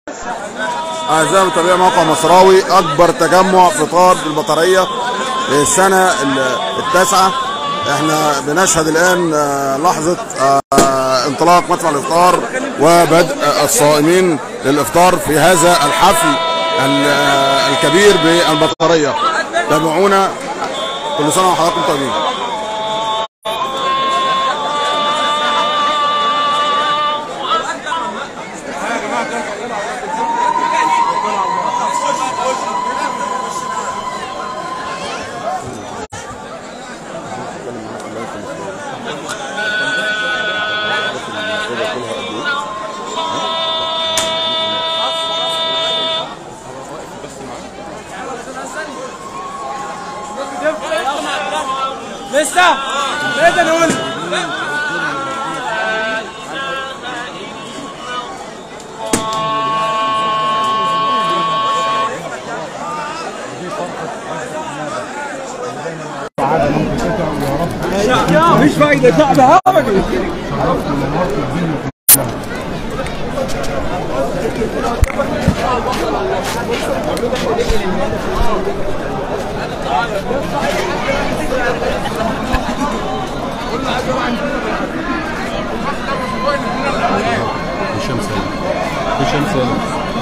أعزائي متابعي موقع مصراوي أكبر تجمع فطار بالبطارية السنة التاسعة احنا بنشهد الآن آه، لحظة آه، انطلاق مدفع الإفطار وبدء الصائمين للإفطار في هذا الحفل ال- آه، الكبير بالبطارية تابعونا كل سنة وحضراتكم طيبين لسه نقدر نقول مفيش فايدة صعبة أبدا هشام سالم هشام سالم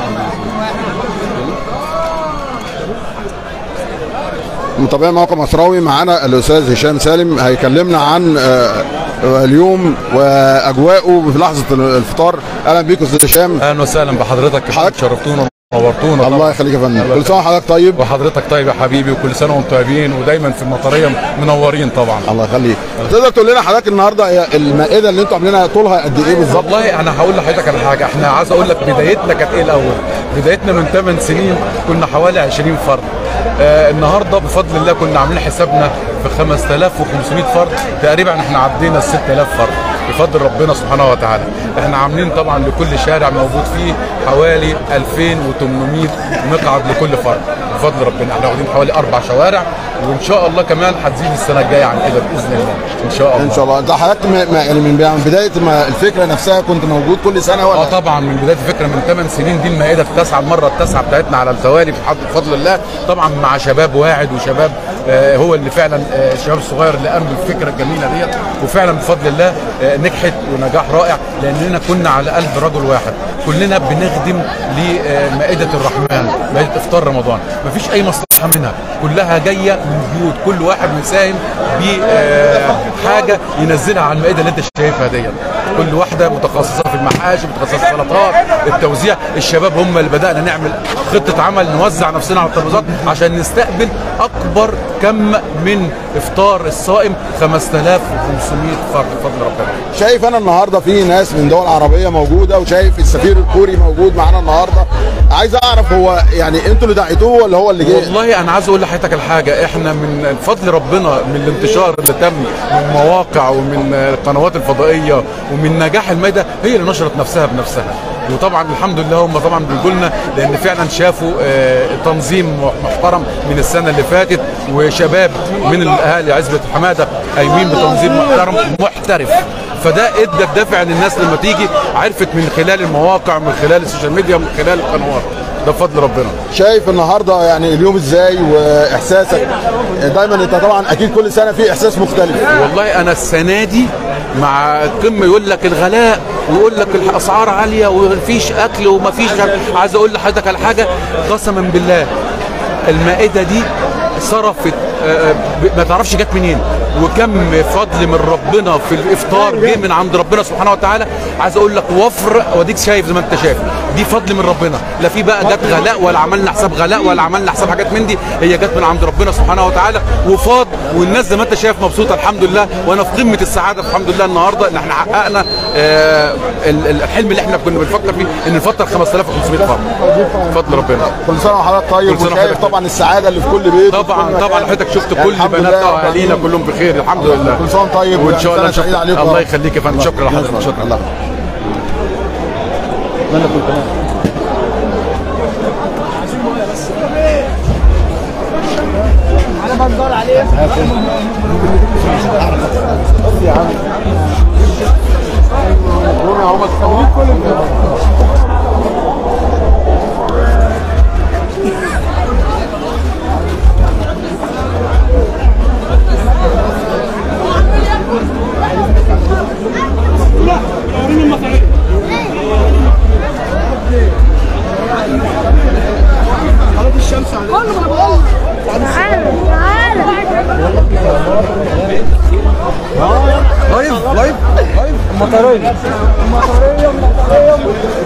متابعي موقع مصراوي معانا الاستاذ هشام سالم هيكلمنا عن آه، آه، اليوم واجواءه في لحظه الفطار اهلا بيك استاذ هشام اهلا وسهلا بحضرتك حضرتك- شرفتونا ونورتونا الله يخليك يا فندم كل سنه وحضرتك طيب وحضرتك طيب يا حبيبي وكل سنه وانتم طيبين ودايما في المطريه منورين طبعا الله يخليك تقدر تقول لنا حضرتك النهارده هي المائده اللي انتوا عاملينها طولها قد ايه بالظبط والله انا هقول لحضرتك على حاجه احنا عايز اقول لك بدايتنا كانت ايه الاول بدايتنا من 8 سنين كنا حوالي 20 فرد آه النهارده بفضل الله كنا عاملين حسابنا في 5500 فرد تقريبا احنا عدينا ال 6000 فرد بفضل ربنا سبحانه وتعالى احنا عاملين طبعا لكل شارع موجود فيه حوالي 2800 مقعد لكل فرد بفضل ربنا احنا واخدين حوالي اربع شوارع وان شاء الله كمان هتزيد السنه الجايه عن كده باذن الله ان شاء الله ان شاء الله انت حضرتك ما- ما- يعني من من بدايه ما الفكره نفسها كنت موجود كل سنه اه ولا طبعا من بدايه الفكره من 8 سنين دي المائده التاسعه المره التاسعه بتاعتنا على التوالي بحد- بفضل الله طبعا مع شباب واعد وشباب آه هو اللي فعلا آه الشباب الصغير اللي قام بالفكره الجميله ديت وفعلا بفضل الله آه نجحت ونجاح رائع لاننا كنا على قلب رجل واحد كلنا بنخدم لمائده الرحمن مائده افطار رمضان مفيش اي مصلحه منها كلها جايه من بيوت كل واحد مساهم بحاجه ينزلها على المائده اللي انت شايفها ديت كل واحده متخصصه في المحاشي متخصصه في السلطات التوزيع الشباب هم اللي بدانا نعمل خطه عمل نوزع نفسنا على الترابيزات عشان نستقبل اكبر كم من افطار الصائم 5500 فرد بفضل ربنا شايف انا النهارده في ناس من دول عربيه موجوده وشايف السفير الكوري موجود معانا النهارده عايز اعرف هو يعني انتوا اللي دعيتوه ولا هو اللي جه والله انا عايز اقول لحضرتك الحاجه احنا من فضل ربنا من الانتشار اللي تم من مواقع ومن القنوات الفضائيه ومن نجاح الميدة هي اللي نشرت نفسها بنفسها وطبعا الحمد لله هم طبعا بيقولوا لنا لان فعلا شافوا آه، تنظيم محترم من السنه اللي فاتت وشباب من الاهالي عزبه حماده قايمين بتنظيم محترم محترف فده ادى الدافع للناس لما تيجي عرفت من خلال المواقع ومن خلال السوشيال ميديا ومن خلال القنوات ده بفضل ربنا شايف النهارده يعني اليوم ازاي واحساسك دايما انت طبعا اكيد كل سنه في احساس مختلف والله انا السنه دي مع قمه يقول لك الغلاء ويقول لك الاسعار عاليه ومفيش اكل ومفيش عايز اقول لحضرتك على حاجه قسما بالله المائده دي صرفت آه، ب- ما تعرفش جت منين وكم فضل من ربنا في الافطار جه من عند ربنا سبحانه وتعالى عايز اقول لك وفر واديك شايف زي ما انت شايف دي فضل من ربنا لا في بقى جت غلاء ولا عملنا حساب غلاء ولا عملنا حساب حاجات من دي هي جت من عند ربنا سبحانه وتعالى وفاض والناس زي ما انت شايف مبسوطه الحمد لله وانا في قمه السعاده الحمد لله النهارده ان احنا حققنا آه ال- ال- الحلم اللي احنا كنا بنفكر فيه ان نفطر 5500 فرد بفضل ربنا كل سنه وحضرتك طيب كل سنة وشايف وحضرتك طبعا السعاده اللي في كل بيت طبعا وفي كل طبعا مكان. حضرتك شفت يعني كل الحمد بناتنا لله واهالينا كلهم بخير الحمد لله كل سنه وانت طيب وان شاء الله سنة سعيده عليكم الله يخليك يا فندم شكرا لحضرتك شكرا الله اتمنى كل تمام انا بدور عليه المطريه المطريه المطريه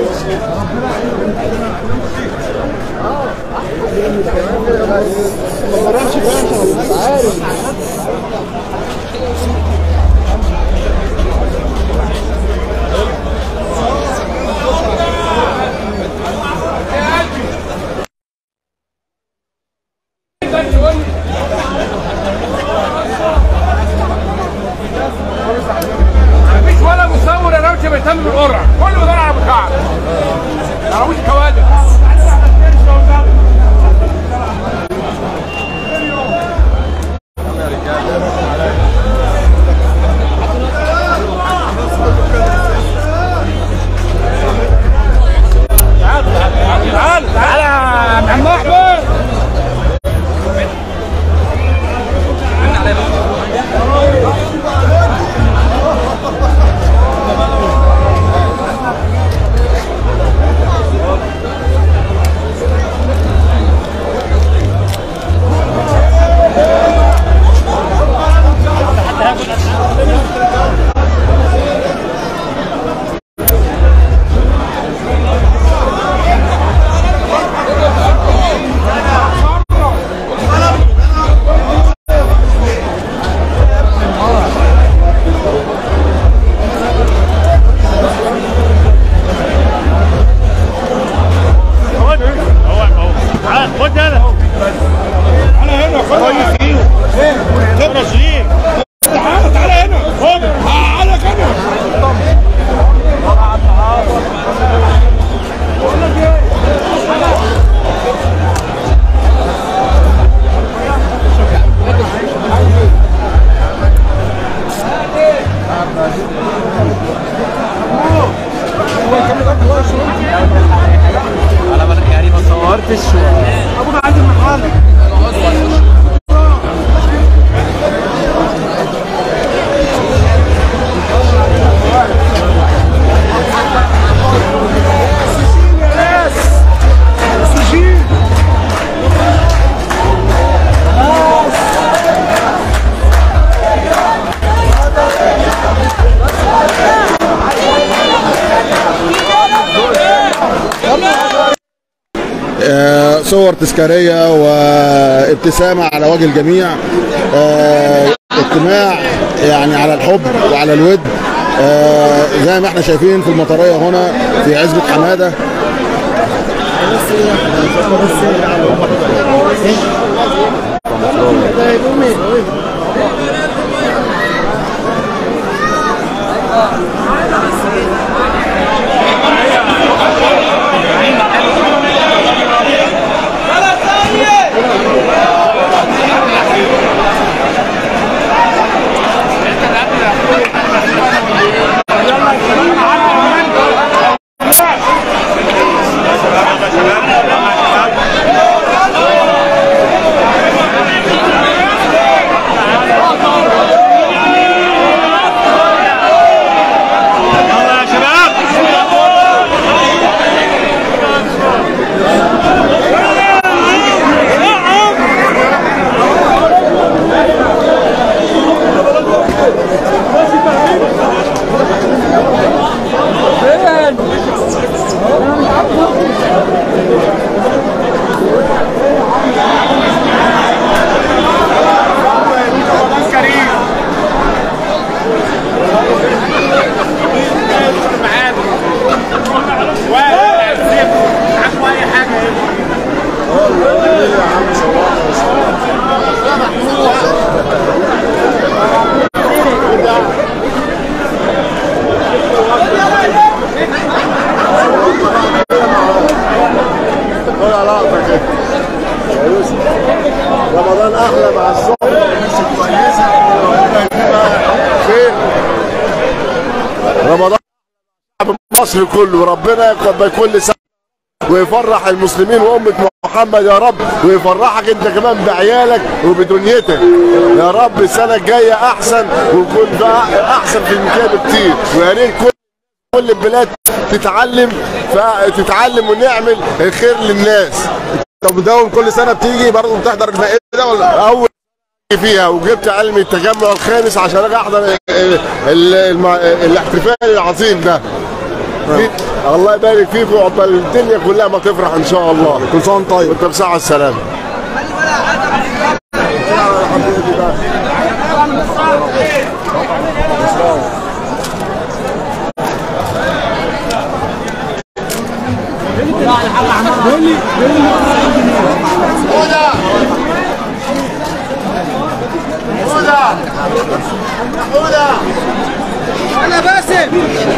مفيش ولا مصور يا روشه بيهتم بالقرعه كله بيدور على ابو كعب عراويش كوادر تعال تعال يا عم احمد خد انا تعالى هنا خد خبره شريك تعالى تعالى هنا خد تعالى كده آه، صور تذكاريه وابتسامه على وجه الجميع آه، اجتماع يعني على الحب وعلى الود آه، زي ما احنا شايفين في المطريه هنا في عزبه حماده يلا يا شباب رمضان احلى مع الصحبه والناس الكويسه ربنا يجيبها خير رمضان شعب مصر كله ربنا يقبل كل سنه ويفرح المسلمين وامه محمد يا رب ويفرحك انت كمان بعيالك وبدنيتك يا رب السنه الجايه احسن ويكون بقى احسن في المكان بكتير ويا ريت كل كل البلاد تتعلم فتتعلم ونعمل الخير للناس طب مداوم كل سنه بتيجي برضه بتحضر المائده ولا اول فيها وجبت علمي التجمع الخامس عشان اجي احضر ال- ال- الم- الاحتفال العظيم ده في- الله يبارك فيكم وعقبال الدنيا كلها ما تفرح ان شاء الله كل سنه وانت طيب وانت بصحه السلامه انا باسم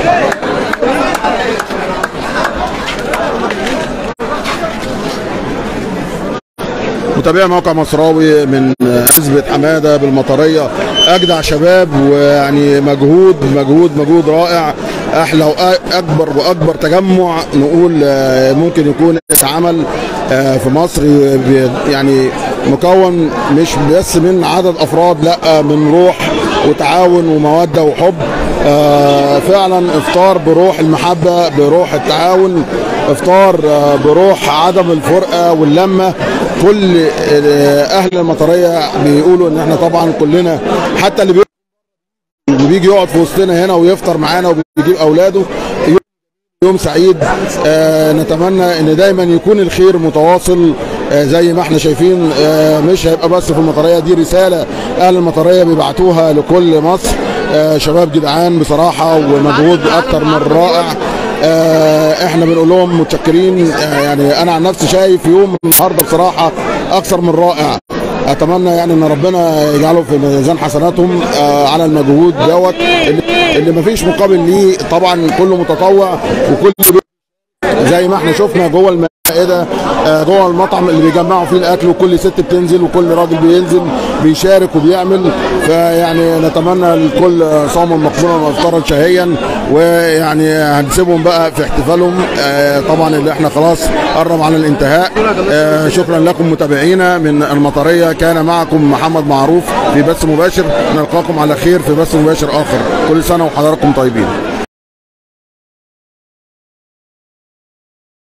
متابعي موقع مصراوي من حزبة حمادة بالمطرية أجدع شباب ويعني مجهود مجهود مجهود رائع أحلى وأكبر وأكبر تجمع نقول آه، ممكن يكون اتعمل آه، في مصر ب- يعني مكون مش بس من عدد أفراد لا من روح وتعاون ومودة وحب آه، فعلا افطار بروح المحبة بروح التعاون افطار آه، بروح عدم الفرقة واللمة كل آه، اهل المطريه بيقولوا ان احنا طبعا كلنا حتى اللي بي- اللي بيجي يقعد في وسطنا هنا ويفطر معانا وبيجيب اولاده يوم- يوم سعيد آه نتمنى ان دايما يكون الخير متواصل آه زي ما احنا شايفين آه مش هيبقى بس في المطريه دي رساله اهل المطريه بيبعتوها لكل مصر آه شباب جدعان بصراحه ومجهود اكتر من رائع آه احنا بنقول لهم متشكرين آه يعني انا عن نفسي شايف يوم النهارده بصراحه اكثر من رائع اتمنى يعني ان ربنا يجعله في ميزان حسناتهم آه على المجهود دوت اللي, اللي مفيش مقابل ليه طبعا كله متطوع وكل زي ما احنا شفنا جوه المائده آه، جوه المطعم اللي بيجمعوا فيه الاكل وكل ست بتنزل وكل راجل بينزل بيشارك وبيعمل فيعني نتمنى الكل صوما مقبولا وافطارا شهيا ويعني هنسيبهم بقى في احتفالهم آه، طبعا اللي احنا خلاص قرب على الانتهاء آه، شكرا لكم متابعينا من المطريه كان معكم محمد معروف في بث مباشر نلقاكم على خير في بث مباشر اخر كل سنه وحضراتكم طيبين